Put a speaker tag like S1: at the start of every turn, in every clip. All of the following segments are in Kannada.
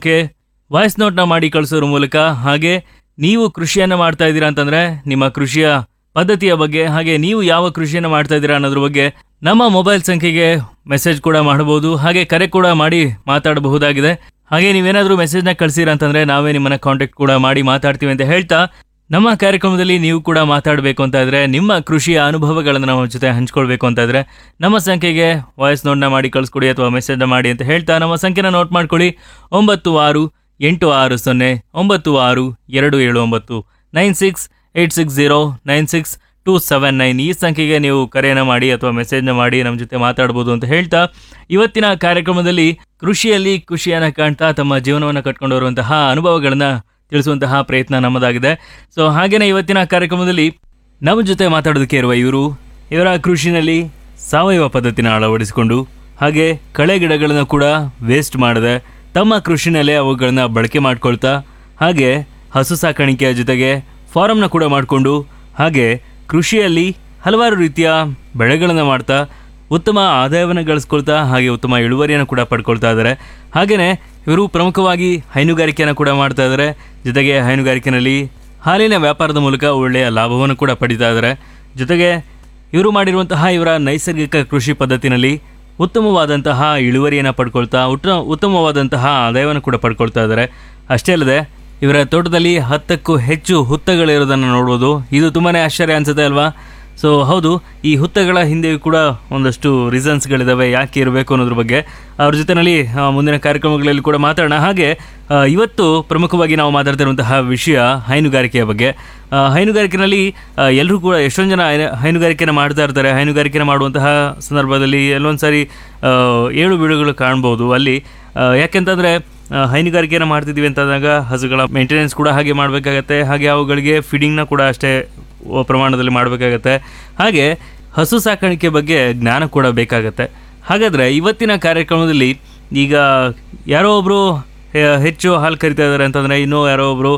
S1: ನಂಬರ್ಗೆ ವಾಯ್ಸ್ ನೋಟ್ನ ಮಾಡಿ ಕಳಿಸೋದ್ರ ಮೂಲಕ ಹಾಗೆ ನೀವು ಕೃಷಿಯನ್ನು ಮಾಡ್ತಾ ಇದ್ದೀರಾ ಅಂತಂದ್ರೆ ನಿಮ್ಮ ಕೃಷಿಯ ಪದ್ಧತಿಯ ಬಗ್ಗೆ ಹಾಗೆ ನೀವು ಯಾವ ಕೃಷಿಯನ್ನು ಮಾಡ್ತಾ ಇದ್ದೀರಾ ಅನ್ನೋದ್ರ ಬಗ್ಗೆ ನಮ್ಮ ಮೊಬೈಲ್ ಸಂಖ್ಯೆಗೆ ಮೆಸೇಜ್ ಕೂಡ ಮಾಡಬಹುದು ಹಾಗೆ ಕರೆ ಕೂಡ ಮಾಡಿ ಮಾತಾಡಬಹುದಾಗಿದೆ ಹಾಗೆ ನೀವೇನಾದರೂ ಮೆಸೇಜ್ನ ಕಳಿಸಿರ ಅಂತಂದ್ರೆ ನಾವೇ ನಿಮ್ಮನ್ನ ಕಾಂಟ್ಯಾಕ್ಟ್ ಕೂಡ ಮಾಡಿ ಮಾತಾಡ್ತೀವಿ ಅಂತ ಹೇಳ್ತಾ ನಮ್ಮ ಕಾರ್ಯಕ್ರಮದಲ್ಲಿ ನೀವು ಕೂಡ ಮಾತಾಡಬೇಕು ಅಂತ ಇದ್ರೆ ನಿಮ್ಮ ಕೃಷಿಯ ಅನುಭವಗಳನ್ನು ನಮ್ಮ ಜೊತೆ ಹಂಚ್ಕೊಳ್ಬೇಕು ಅಂತ ಇದ್ರೆ ನಮ್ಮ ಸಂಖ್ಯೆಗೆ ವಾಯ್ಸ್ ನೋಟ್ನ ಮಾಡಿ ಕಳಿಸ್ಕೊಡಿ ಅಥವಾ ಮೆಸೇಜ್ನ ಮಾಡಿ ಅಂತ ಹೇಳ್ತಾ ನಮ್ಮ ಸಂಖ್ಯೆನ ನೋಟ್ ಮಾಡ್ಕೊಳ್ಳಿ ಒಂಬತ್ತು ಆರು ಎಂಟು ಆರು ಸೊನ್ನೆ ಒಂಬತ್ತು ಆರು ಎರಡು ಏಳು ಒಂಬತ್ತು nine six eight six zero nine six two seven nine ಈ ಸಂಖ್ಯೆಗೆ ನೀವು ಕರೆಯನ್ನು ಮಾಡಿ ಅಥವಾ ಮೆಸೇಜ್ನ ಮಾಡಿ ನಮ್ಮ ಜೊತೆ ಮಾತಾಡ್ಬೋದು ಅಂತ ಹೇಳ್ತಾ ಇವತ್ತಿನ ಕಾರ್ಯಕ್ರಮದಲ್ಲಿ ಕೃಷಿಯಲ್ಲಿ ಖುಷಿಯನ್ನು ಕಾಣ್ತಾ ತಮ್ಮ ಜೀವನವನ್ನು ಕಟ್ಕೊಂಡು ಬರುವಂತಹ ಅನುಭವಗಳನ್ನು ತಿಳಿಸುವಂತಹ ಪ್ರಯತ್ನ ನಮ್ಮದಾಗಿದೆ ಸೊ ಹಾಗೇನೆ ಇವತ್ತಿನ ಕಾರ್ಯಕ್ರಮದಲ್ಲಿ ನಮ್ಮ ಜೊತೆ ಮಾತಾಡೋದಕ್ಕೆ ಇರುವ ಇವರು ಇವರ ಕೃಷಿನಲ್ಲಿ ಸಾವಯವ ಪದ್ಧತಿನ ಅಳವಡಿಸಿಕೊಂಡು ಹಾಗೆ ಕಳೆ ಗಿಡಗಳನ್ನು ಕೂಡ ವೇಸ್ಟ್ ಮಾಡದೆ ತಮ್ಮ ಕೃಷಿನಲ್ಲೇ ಅವುಗಳನ್ನ ಬಳಕೆ ಮಾಡ್ಕೊಳ್ತಾ ಹಾಗೆ ಹಸು ಸಾಕಾಣಿಕೆಯ ಜೊತೆಗೆ ಫಾರಮ್ನ ಕೂಡ ಮಾಡಿಕೊಂಡು ಹಾಗೆ ಕೃಷಿಯಲ್ಲಿ ಹಲವಾರು ರೀತಿಯ ಬೆಳೆಗಳನ್ನು ಮಾಡ್ತಾ ಉತ್ತಮ ಆದಾಯವನ್ನು ಗಳಿಸ್ಕೊಳ್ತಾ ಹಾಗೆ ಉತ್ತಮ ಇಳುವರಿಯನ್ನು ಕೂಡ ಪಡ್ಕೊಳ್ತಾ ಇದ್ದಾರೆ ಹಾಗೆಯೇ ಇವರು ಪ್ರಮುಖವಾಗಿ ಹೈನುಗಾರಿಕೆಯನ್ನು ಕೂಡ ಮಾಡ್ತಾ ಇದ್ದಾರೆ ಜೊತೆಗೆ ಹೈನುಗಾರಿಕೆಯಲ್ಲಿ ಹಾಲಿನ ವ್ಯಾಪಾರದ ಮೂಲಕ ಒಳ್ಳೆಯ ಲಾಭವನ್ನು ಕೂಡ ಪಡಿತಾ ಇದ್ದಾರೆ ಜೊತೆಗೆ ಇವರು ಮಾಡಿರುವಂತಹ ಇವರ ನೈಸರ್ಗಿಕ ಕೃಷಿ ಪದ್ಧತಿನಲ್ಲಿ ಉತ್ತಮವಾದಂತಹ ಇಳುವರಿಯನ್ನು ಪಡ್ಕೊಳ್ತಾ ಉತ್ತ ಉತ್ತಮವಾದಂತಹ ಆದಾಯವನ್ನು ಕೂಡ ಪಡ್ಕೊಳ್ತಾ ಇದ್ದಾರೆ ಅಷ್ಟೇ ಅಲ್ಲದೆ ಇವರ ತೋಟದಲ್ಲಿ ಹತ್ತಕ್ಕೂ ಹೆಚ್ಚು ಹುತ್ತಗಳಿರೋದನ್ನು ನೋಡ್ಬೋದು ಇದು ತುಂಬಾ ಆಶ್ಚರ್ಯ ಅನ್ಸುತ್ತೆ ಅಲ್ವಾ ಸೊ ಹೌದು ಈ ಹುತ್ತಗಳ ಹಿಂದೆ ಕೂಡ ಒಂದಷ್ಟು ರೀಸನ್ಸ್ಗಳಿದ್ದಾವೆ ಯಾಕೆ ಇರಬೇಕು ಅನ್ನೋದ್ರ ಬಗ್ಗೆ ಅವ್ರ ಜೊತೆನಲ್ಲಿ ಆ, ಮುಂದಿನ ಕಾರ್ಯಕ್ರಮಗಳಲ್ಲಿ ಕೂಡ ಮಾತಾಡೋಣ ಹಾಗೆ ಆ, ಇವತ್ತು ಪ್ರಮುಖವಾಗಿ ನಾವು ಮಾತಾಡ್ತಿರುವಂತಹ ವಿಷಯ ಹೈನುಗಾರಿಕೆಯ ಬಗ್ಗೆ ಆ, ಹೈನುಗಾರಿಕೆನಲ್ಲಿ ಎಲ್ಲರೂ ಕೂಡ ಎಷ್ಟೊಂದು ಜನ ಹೈನ- ಹೈನುಗಾರಿಕೆನ ಮಾಡ್ತಾ ಇರ್ತಾರೆ ಹೈನುಗಾರಿಕೆನ ಮಾಡುವಂತಹ ಸಂದರ್ಭದಲ್ಲಿ ಎಲ್ಲೊಂದು ಸಾರಿ ಆ, ಏಳು ಬೀಳುಗಳು ಕಾಣ್ಬೋದು ಅಲ್ಲಿ ಆ, ಯಾಕೆಂತಂದರೆ ಹೈನುಗಾರಿಕೆನ ಮಾಡ್ತಿದ್ದೀವಿ ಅಂತಂದಾಗ ಹಸುಗಳ ಮೇಂಟೆನೆನ್ಸ್ ಕೂಡ ಹಾಗೆ ಮಾಡಬೇಕಾಗತ್ತೆ ಹಾಗೆ ಅವುಗಳಿಗೆ ಫೀಡಿಂಗ್ನ ಕೂಡ ಅಷ್ಟೇ ಓ ಪ್ರಮಾಣದಲ್ಲಿ ಮಾಡಬೇಕಾಗತ್ತೆ ಹಾಗೆ ಹಸು ಸಾಕಾಣಿಕೆ ಬಗ್ಗೆ ಜ್ಞಾನ ಕೂಡ ಬೇಕಾಗತ್ತೆ ಹಾಗಾದರೆ ಇವತ್ತಿನ ಕಾರ್ಯಕ್ರಮದಲ್ಲಿ ಈಗ ಯಾರೋ ಒಬ್ಬರು ಹೆಚ್ಚು ಹಾಲು ಕರಿತಾ ಇದ್ದಾರೆ ಅಂತಂದರೆ ಇನ್ನೂ ಯಾರೋ ಒಬ್ಬರು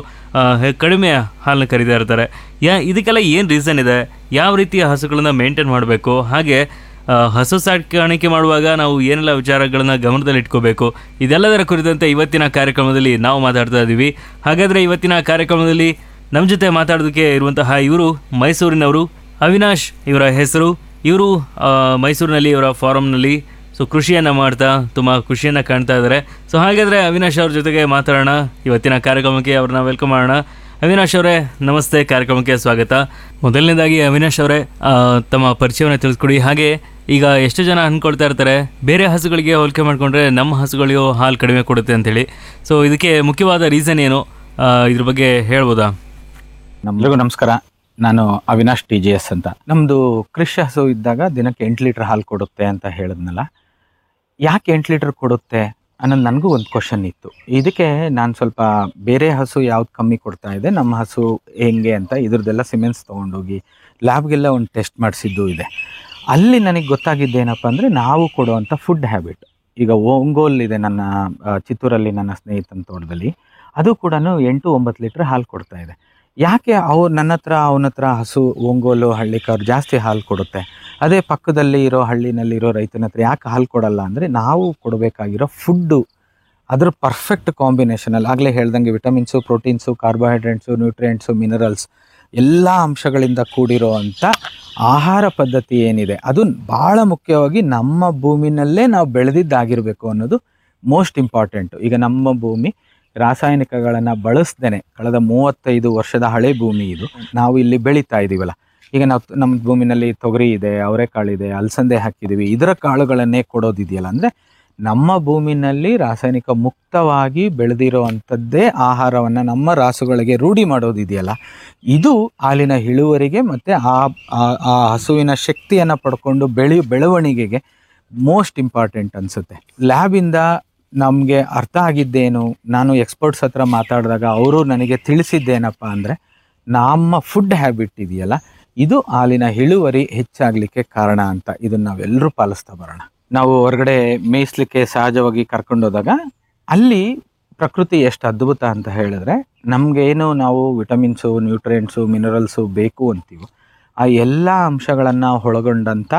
S1: ಕಡಿಮೆ ಹಾಲನ್ನ ಕರಿತಾ ಇರ್ತಾರೆ ಯಾ ಇದಕ್ಕೆಲ್ಲ ಏನು ರೀಸನ್ ಇದೆ ಯಾವ ರೀತಿಯ ಹಸುಗಳನ್ನ ಮೇಂಟೈನ್ ಮಾಡಬೇಕು ಹಾಗೆ ಆ, ಹಸು ಸಾಕಾಣಿಕೆ ಮಾಡುವಾಗ ನಾವು ಏನೆಲ್ಲ ವಿಚಾರಗಳನ್ನ ಗಮನದಲ್ಲಿ ಇಟ್ಕೋಬೇಕು ಇದೆಲ್ಲದರ ಕುರಿತಂತೆ ಇವತ್ತಿನ ಕಾರ್ಯಕ್ರಮದಲ್ಲಿ ನಾವು ಮಾತಾಡ್ತಾ ಇದ್ದೀವಿ ಹಾಗಾದರೆ ಇವತ್ತಿನ ಕಾರ್ಯಕ್ರಮದಲ್ಲಿ ನಮ್ಮ ಜೊತೆ ಮಾತಾಡೋದಕ್ಕೆ ಇರುವಂತಹ ಇವರು ಮೈಸೂರಿನವರು ಅವಿನಾಶ್ ಇವರ ಹೆಸರು ಇವರು ಆ, ಮೈಸೂರಿನಲ್ಲಿ ಇವರ ಫಾರಮ್ನಲ್ಲಿ ಸೊ ಕೃಷಿಯನ್ನು ಮಾಡ್ತಾ ತುಂಬ ಖುಷಿಯನ್ನು ಕಾಣ್ತಾ ಇದ್ದಾರೆ ಸೊ ಹಾಗಾದರೆ ಅವಿನಾಶ್ ಅವ್ರ ಜೊತೆಗೆ ಮಾತಾಡೋಣ ಇವತ್ತಿನ ಕಾರ್ಯಕ್ರಮಕ್ಕೆ ಅವ್ರನ್ನ ವೆಲ್ಕಮ್ ಮಾಡೋಣ ಅವಿನಾಶ್ ಅವರೇ ನಮಸ್ತೆ ಕಾರ್ಯಕ್ರಮಕ್ಕೆ ಸ್ವಾಗತ ಮೊದಲನೇದಾಗಿ ಅವಿನಾಶ್ ಅವರೇ ಆ, ತಮ್ಮ ಪರಿಚಯವನ್ನು ತಿಳಿಸ್ಕೊಡಿ ಹಾಗೆ ಈಗ ಎಷ್ಟು ಜನ ಅಂದ್ಕೊಳ್ತಾ ಇರ್ತಾರೆ ಬೇರೆ ಹಸುಗಳಿಗೆ ಹೋಲಿಕೆ ಮಾಡಿಕೊಂಡ್ರೆ ನಮ್ಮ ಹಸುಗಳಿಗೂ ಹಾಲು ಕಡಿಮೆ ಕೊಡುತ್ತೆ ಅಂತೇಳಿ ಸೊ ಇದಕ್ಕೆ ಮುಖ್ಯವಾದ ರೀಸನ್ ಏನು ಆ, ಇದ್ರ ಬಗ್ಗೆ ಹೇಳ್ಬೋದಾ
S2: ನಮ್ರಿಗೂ ನಮಸ್ಕಾರ ನಾನು ಅವಿನಾಶ್ ಟಿ ಜಿ ಎಸ್ ಅಂತ ನಮ್ಮದು ಕೃಷಿ ಹಸು ಇದ್ದಾಗ ದಿನಕ್ಕೆ ಎಂಟು ಲೀಟ್ರ್ ಹಾಲು ಕೊಡುತ್ತೆ ಅಂತ ಹೇಳಿದ್ನಲ್ಲ ಯಾಕೆ ಎಂಟು ಲೀಟ್ರ್ ಕೊಡುತ್ತೆ ಅನ್ನೋದು ನನಗೂ ಒಂದು ಕ್ವಶನ್ ಇತ್ತು ಇದಕ್ಕೆ ನಾನು ಸ್ವಲ್ಪ ಬೇರೆ ಹಸು ಯಾವ್ದು ಕಮ್ಮಿ ಕೊಡ್ತಾ ಇದೆ ನಮ್ಮ ಹಸು ಹೆಂಗೆ ಅಂತ ಇದ್ರದ್ದೆಲ್ಲ ಸಿಮೆಂಟ್ಸ್ ತೊಗೊಂಡೋಗಿ ಲ್ಯಾಬ್ಗೆಲ್ಲ ಒಂದು ಟೆಸ್ಟ್ ಮಾಡಿಸಿದ್ದು ಇದೆ ಅಲ್ಲಿ ನನಗೆ ಗೊತ್ತಾಗಿದ್ದೇನಪ್ಪ ಅಂದರೆ ನಾವು ಕೊಡುವಂಥ ಫುಡ್ ಹ್ಯಾಬಿಟ್ ಈಗ ಓಂಗೋಲ್ ಇದೆ ನನ್ನ ಆ, ಚಿತ್ತೂರಲ್ಲಿ ನನ್ನ ಸ್ನೇಹಿತನ ತೋಟದಲ್ಲಿ ಅದು ಕೂಡ ಎಂಟು ಒಂಬತ್ತು ಲೀಟ್ರ್ ಹಾಲು ಕೊಡ್ತಾ ಇದೆ ಯಾಕೆ ಅವ್ರು ನನ್ನ ಹತ್ರ ಅವನ ಹತ್ರ ಹಸು ಒಂಗೋಲು ಹಳ್ಳಿಕಾರು ಜಾಸ್ತಿ ಹಾಲು ಕೊಡುತ್ತೆ ಅದೇ ಪಕ್ಕದಲ್ಲಿ ಇರೋ ಹಳ್ಳಿನಲ್ಲಿರೋ ರೈತನ ಹತ್ರ ಯಾಕೆ ಹಾಲು ಕೊಡಲ್ಲ ಅಂದರೆ ನಾವು ಕೊಡಬೇಕಾಗಿರೋ ಫುಡ್ಡು ಅದ್ರ ಪರ್ಫೆಕ್ಟ್ ಕಾಂಬಿನೇಷನಲ್ಲಿ ಆಗಲೇ ಹೇಳ್ದಂಗೆ vitamins proteins carbohydrates nutrients minerals ಎಲ್ಲ ಅಂಶಗಳಿಂದ ಕೂಡಿರೋ ಅಂಥ ಆಹಾರ ಪದ್ಧತಿ ಏನಿದೆ ಅದು ಭಾಳ ಮುಖ್ಯವಾಗಿ ನಮ್ಮ ಭೂಮಿನಲ್ಲೇ ನಾವು ಬೆಳೆದಿದ್ದಾಗಿರಬೇಕು ಅನ್ನೋದು ಮೋಸ್ಟ್ ಇಂಪಾರ್ಟೆಂಟು ಈಗ ನಮ್ಮ ಭೂಮಿ ರಾಸಾಯನಿಕಗಳನ್ನು ಬಳಸ್ದೇನೆ ಕಳೆದ ಮೂವತ್ತೈದು ವರ್ಷದ ಹಳೆ ಭೂಮಿ ಇದು ನಾವು ಇಲ್ಲಿ ಬೆಳೀತಾ ಇದ್ದೀವಲ್ಲ ಈಗ ನಾವು ನಮ್ಮ ಭೂಮಿನಲ್ಲಿ ತೊಗರಿ ಇದೆ ಅವರೆಕಾಳಿದೆ ಅಲಸಂದೆ ಹಾಕಿದ್ದೀವಿ ಇದರ ಕಾಳುಗಳನ್ನೇ ಕೊಡೋದಿದೆಯಲ್ಲ ಅಂದರೆ ನಮ್ಮ ಭೂಮಿನಲ್ಲಿ ರಾಸಾಯನಿಕ ಮುಕ್ತವಾಗಿ ಬೆಳೆದಿರೋ ಅಂಥದ್ದೇ ಆಹಾರವನ್ನು ನಮ್ಮ ರಾಸುಗಳಿಗೆ ರೂಢಿ ಮಾಡೋದಿದೆಯಲ್ಲ ಇದು ಹಾಲಿನ ಇಳುವರಿಗೆ ಮತ್ತು ಆ ಆ- ಆ ಹಸುವಿನ ಶಕ್ತಿಯನ್ನು ಪಡ್ಕೊಂಡು ಬೆಳೆ ಬೆಳವಣಿಗೆಗೆ ಮೋಸ್ಟ್ ಇಂಪಾರ್ಟೆಂಟ್ ಅನಿಸುತ್ತೆ ಲ್ಯಾಬಿಂದ ನಮಗೆ ಅರ್ಥ ಆಗಿದ್ದೇನು ನಾನು ಎಕ್ಸ್ಪರ್ಟ್ಸ್ ಹತ್ರ ಮಾತಾಡಿದಾಗ ಅವರು ನನಗೆ ತಿಳಿಸಿದ್ದೇನಪ್ಪ ಅಂದರೆ ನಮ್ಮ ಫುಡ್ ಹ್ಯಾಬಿಟ್ ಇದೆಯಲ್ಲ ಇದು ಹಾಲಿನ ಇಳುವರಿ ಹೆಚ್ಚಾಗಲಿಕ್ಕೆ ಕಾರಣ ಅಂತ ಇದನ್ನ ನಾವೆಲ್ಲರೂ ಪಾಲಿಸ್ತಾ ಬರೋಣ ನಾವು ಹೊರಗಡೆ ಮೇಯಿಸ್ಲಿಕ್ಕೆ ಸಹಜವಾಗಿ ಕರ್ಕೊಂಡೋದಾಗ ಅಲ್ಲಿ ಪ್ರಕೃತಿ ಎಷ್ಟು ಅದ್ಭುತ ಅಂತ ಹೇಳಿದ್ರೆ ನಮಗೇನು ನಾವು ವಿಟಮಿನ್ಸು ನ್ಯೂಟ್ರಿಯೆಂಟ್ಸು ಮಿನರಲ್ಸು ಬೇಕು ಅಂತೀವೋ ಆ ಎಲ್ಲ ಅಂಶಗಳನ್ನು ಒಳಗೊಂಡಂಥ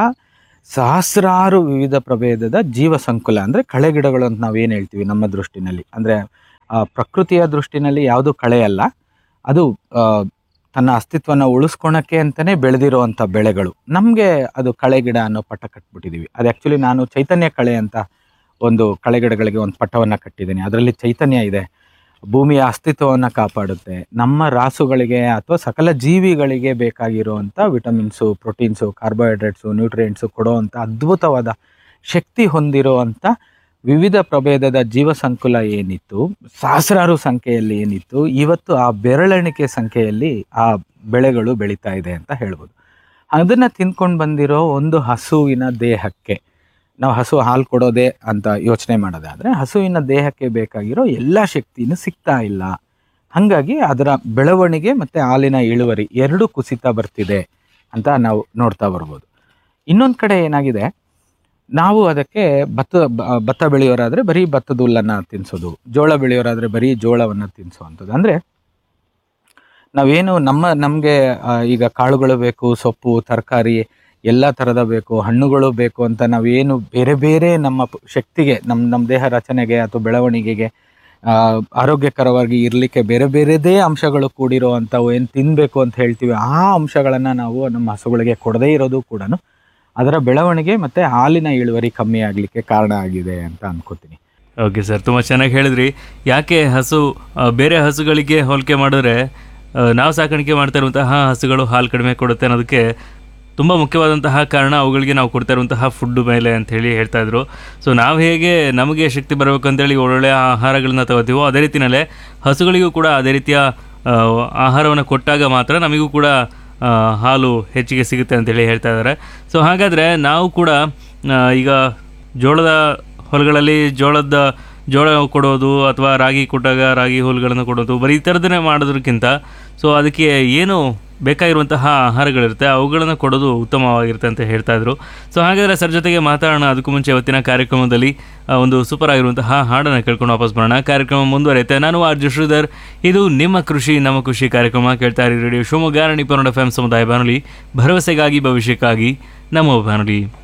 S2: ಸಹಸ್ರಾರು ವಿವಿಧ ಪ್ರಭೇದದ ಜೀವ ಸಂಕುಲ ಅಂದರೆ ಕಳೆಗಿಡಗಳು ಅಂತ ನಾವೇನು ಹೇಳ್ತೀವಿ ನಮ್ಮ ದೃಷ್ಟಿನಲ್ಲಿ ಅಂದರೆ ಆ, ಪ್ರಕೃತಿಯ ದೃಷ್ಟಿನಲ್ಲಿ ಯಾವುದು ಕಳೆ ಅಲ್ಲ ಅದು ಆ, ತನ್ನ ಅಸ್ತಿತ್ವನ ಉಳಿಸ್ಕೊಳಕ್ಕೆ ಅಂತಲೇ ಬೆಳೆದಿರುವಂಥ ಬೆಳೆಗಳು ನಮಗೆ ಅದು ಕಳೆ ಗಿಡ ಅನ್ನೋ ಪಟ್ಟ ಕಟ್ಬಿಟ್ಟಿದ್ದೀವಿ ಅದು ಆ್ಯಕ್ಚುಲಿ ನಾನು ಚೈತನ್ಯ ಕಳೆ ಅಂತ ಒಂದು ಕಳೆಗಿಡಗಳಿಗೆ ಒಂದು ಪಟ್ಟವನ್ನು ಕಟ್ಟಿದ್ದೀನಿ ಅದರಲ್ಲಿ ಚೈತನ್ಯ ಇದೆ ಭೂಮಿಯ ಅಸ್ತಿತ್ವವನ್ನು ಕಾಪಾಡುತ್ತೆ ನಮ್ಮ ರಾಸುಗಳಿಗೆ ಅಥವಾ ಸಕಲ ಜೀವಿಗಳಿಗೆ ಬೇಕಾಗಿರುವಂಥ ವಿಟಮಿನ್ಸು ಪ್ರೋಟೀನ್ಸು ಕಾರ್ಬೋಹೈಡ್ರೇಟ್ಸು ನ್ಯೂಟ್ರಿಯೆಂಟ್ಸು ಕೊಡುವಂಥ ಅದ್ಭುತವಾದ ಶಕ್ತಿ ಹೊಂದಿರುವಂಥ ವಿವಿಧ ಪ್ರಭೇದದ ಜೀವ ಸಂಕುಲ ಏನಿತ್ತು ಸಹಸ್ರಾರು ಸಂಖ್ಯೆಯಲ್ಲಿ ಏನಿತ್ತು ಇವತ್ತು ಆ ಬೆರಳೆಣಿಕೆ ಸಂಖ್ಯೆಯಲ್ಲಿ ಆ ಬೆಳೆಗಳು ಬೆಳೀತಾ ಇದೆ ಅಂತ ಹೇಳ್ಬೋದು ಅದನ್ನು ತಿನ್ಕೊಂಡು ಬಂದಿರೋ ಒಂದು ಹಸುವಿನ ದೇಹಕ್ಕೆ ನಾವು ಹಸು ಹಾಲು ಕೊಡೋದೇ ಅಂತ ಯೋಚನೆ ಮಾಡೋದಾದರೆ ಹಸುವಿನ ದೇಹಕ್ಕೆ ಬೇಕಾಗಿರೋ ಎಲ್ಲ ಶಕ್ತಿನೂ ಸಿಗ್ತಾ ಇಲ್ಲ ಹಾಗಾಗಿ ಅದರ ಬೆಳವಣಿಗೆ ಮತ್ತು ಹಾಲಿನ ಇಳುವರಿ ಎರಡೂ ಕುಸಿತ ಬರ್ತಿದೆ ಅಂತ ನಾವು ನೋಡ್ತಾ ಬರ್ಬೋದು ಇನ್ನೊಂದು ಕಡೆ ಏನಾಗಿದೆ ನಾವು ಅದಕ್ಕೆ ಭತ್ತ ಬ- ಭತ್ತ ಬೆಳೆಯೋರಾದರೆ ಬರೀ ಭತ್ತದ ಹುಲ್ಲನ್ನು ತಿನ್ನಿಸೋದು ಜೋಳ ಬೆಳೆಯೋರಾದರೆ ಬರೀ ಜೋಳವನ್ನು ತಿನ್ನಿಸೋವಂಥದ್ದು ಅಂದರೆ ನಾವೇನು ನಮ್ಮ ನಮಗೆ ಈಗ ಕಾಳುಗಳು ಬೇಕು ಸೊಪ್ಪು ತರಕಾರಿ ಎಲ್ಲ ಥರದ ಬೇಕು ಹಣ್ಣುಗಳು ಬೇಕು ಅಂತ ನಾವೇನು ಬೇರೆ ಬೇರೆ ನಮ್ಮ ಪ- ಶಕ್ತಿಗೆ ನಮ್ಮ ನಮ್ಮ ದೇಹ ರಚನೆಗೆ ಅಥವಾ ಬೆಳವಣಿಗೆಗೆ ಆ, ಆರೋಗ್ಯಕರವಾಗಿ ಇರಲಿಕ್ಕೆ ಬೇರೆ ಬೇರೆದೇ ಅಂಶಗಳು ಕೂಡಿರೋ ಅಂಥವು ಏನು ತಿನ್ನಬೇಕು ಅಂತ ಹೇಳ್ತೀವಿ ಆ ಅಂಶಗಳನ್ನು ನಾವು ನಮ್ಮ ಹಸುಗಳಿಗೆ ಕೊಡದೇ ಇರೋದು ಕೂಡ ಅದರ ಬೆಳವಣಿಗೆ ಮತ್ತು ಹಾಲಿನ ಇಳುವರಿ ಕಮ್ಮಿ ಆಗಲಿಕ್ಕೆ ಕಾರಣ ಆಗಿದೆ ಅಂತ ಅನ್ಕೋತೀನಿ
S1: ಓಕೆ ಸರ್ ತುಂಬ ಚೆನ್ನಾಗಿ ಹೇಳಿದ್ರಿ ಯಾಕೆ ಹಸು ಆ, ಬೇರೆ ಹಸುಗಳಿಗೆ ಹೋಲಿಕೆ ಮಾಡಿದ್ರೆ ಆ, ನಾವು ಸಾಕಾಣಿಕೆ ಮಾಡ್ತಾ ಇರುವಂತಹ ಹಸುಗಳು ಹಾಲು ಕಡಿಮೆ ಕೊಡುತ್ತೆ ಅನ್ನೋದಕ್ಕೆ ತುಂಬ ಮುಖ್ಯವಾದಂತಹ ಕಾರಣ ಅವುಗಳಿಗೆ ನಾವು ಕೊಡ್ತಾ ಇರುವಂತಹ ಫುಡ್ ಮೇಲೆ ಅಂತ ಹೇಳಿ ಹೇಳ್ತಾ ಇದ್ರು ಸೊ ನಾವು ಹೇಗೆ ನಮಗೆ ಶಕ್ತಿ ಬರಬೇಕು ಅಂತೇಳಿ ಒಳ್ಳೊಳ್ಳೆಯ ಆಹಾರಗಳನ್ನ ತಗೋತೀವೋ ಅದೇ ರೀತಿಯಲ್ಲೇ ಹಸುಗಳಿಗೂ ಕೂಡ ಅದೇ ರೀತಿಯ ಆ, ಆಹಾರವನ್ನು ಕೊಟ್ಟಾಗ ಮಾತ್ರ ನಮಗೂ ಕೂಡ ಆ, ಹಾಲು ಹೆಚ್ಚಿಗೆ ಸಿಗುತ್ತೆ ಅಂತೇಳಿ ಹೇಳ್ತಾ ಇದ್ದಾರೆ ಸೊ ಹಾಗಾದರೆ ನಾವು ಕೂಡ ಆ, ಈಗ ಜೋಳದ ಹೊಲಗಳಲ್ಲಿ ಜೋಳದ ಜೋಳ ಕೊಡೋದು ಅಥವಾ ರಾಗಿ ಕೊಟ್ಟಾಗ ರಾಗಿ ಹುಲ್ಗಳನ್ನು ಕೊಡೋದು ಬರೀ ಈ ಥರದನ್ನೇ ಮಾಡೋದಕ್ಕಿಂತ ಸೊ ಅದಕ್ಕೆ ಏನು ಬೇಕಾಗಿರುವಂತಹ ಆಹಾರಗಳಿರುತ್ತೆ ಅವುಗಳನ್ನು ಕೊಡೋದು ಉತ್ತಮವಾಗಿರುತ್ತೆ ಅಂತ ಹೇಳ್ತಾ ಇದ್ರು ಸೊ ಹಾಗಾದರೆ ಸರ್ ಜೊತೆಗೆ ಮಾತಾಡೋಣ ಅದಕ್ಕೂ ಮುಂಚೆ ಇವತ್ತಿನ ಕಾರ್ಯಕ್ರಮದಲ್ಲಿ ಆ, ಒಂದು ಸೂಪರ್ ಆಗಿರುವಂತಹ ಹಾಡನ್ನು ಕೇಳ್ಕೊಂಡು ವಾಪಸ್ ಬರೋಣ ಕಾರ್ಯಕ್ರಮ ಮುಂದುವರೆಯುತ್ತೆ ನಾನು ಆರ್ ಜಿ ಶ್ರೀಧರ್ ಇದು ನಿಮ್ಮ ಕೃಷಿ ನಮ್ಮ ಕೃಷಿ ಕಾರ್ಯಕ್ರಮ ಕೇಳ್ತಾ ಇರಿ ರೇಡಿಯೋ ಶಿವಮೊಗ್ಗ ರಾಣಿ ಪನ್ನಡ ಎಫ್ ಸಮುದಾಯ ಬಾನುಲಿ ಭರವಸೆಗಾಗಿ ಭವಿಷ್ಯಕ್ಕಾಗಿ ನಮ್ಮ ಬಾನುಲಿ